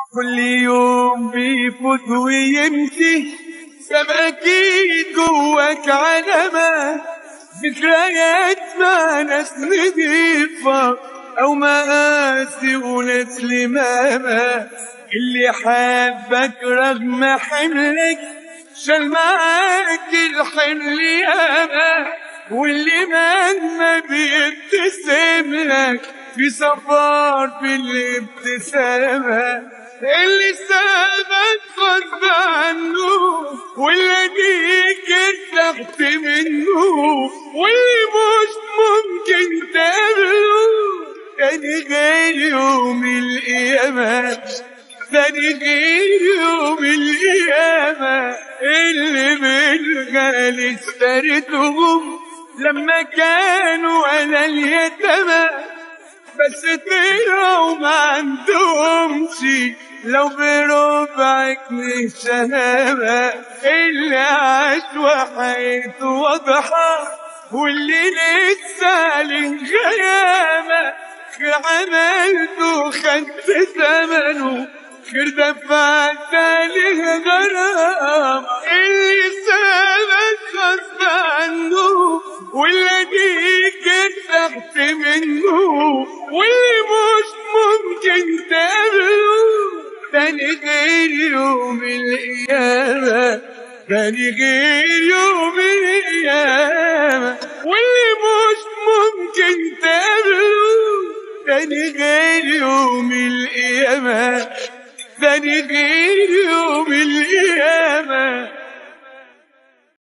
كل يوم بيفوت ويمشي ساب اكيد جواك علامة ذكريات مع ناس نضيفة او مقاسي وناس لمامة اللي حبك رغم حملك شال معاك الحمل ياما واللي مهما بيبتسم لك في سفر في الابتسامة اللي سابك غصب عنه واللي ديك ارتحت منه واللي مش ممكن تقابله تاني غير يوم القيامة تاني غير يوم القيامة اللي بالغالي اشتريتهم لما كانوا على اليتامى بس طلعوا ما عندهمش لو بربعك من الشهامة اللي عاش وحياته واضحة واللي لسه للغيامة خير عملته خدت ثمنه خير دفعت عليه غرام اللي سابك غصب عنه واللي ديك ارتحت منه واللي مش ممكن تقابله تاني غير يوم القيامة تاني غير يوم القيامة واللي مش ممكن تقابله تاني غير يوم القيامة تاني غير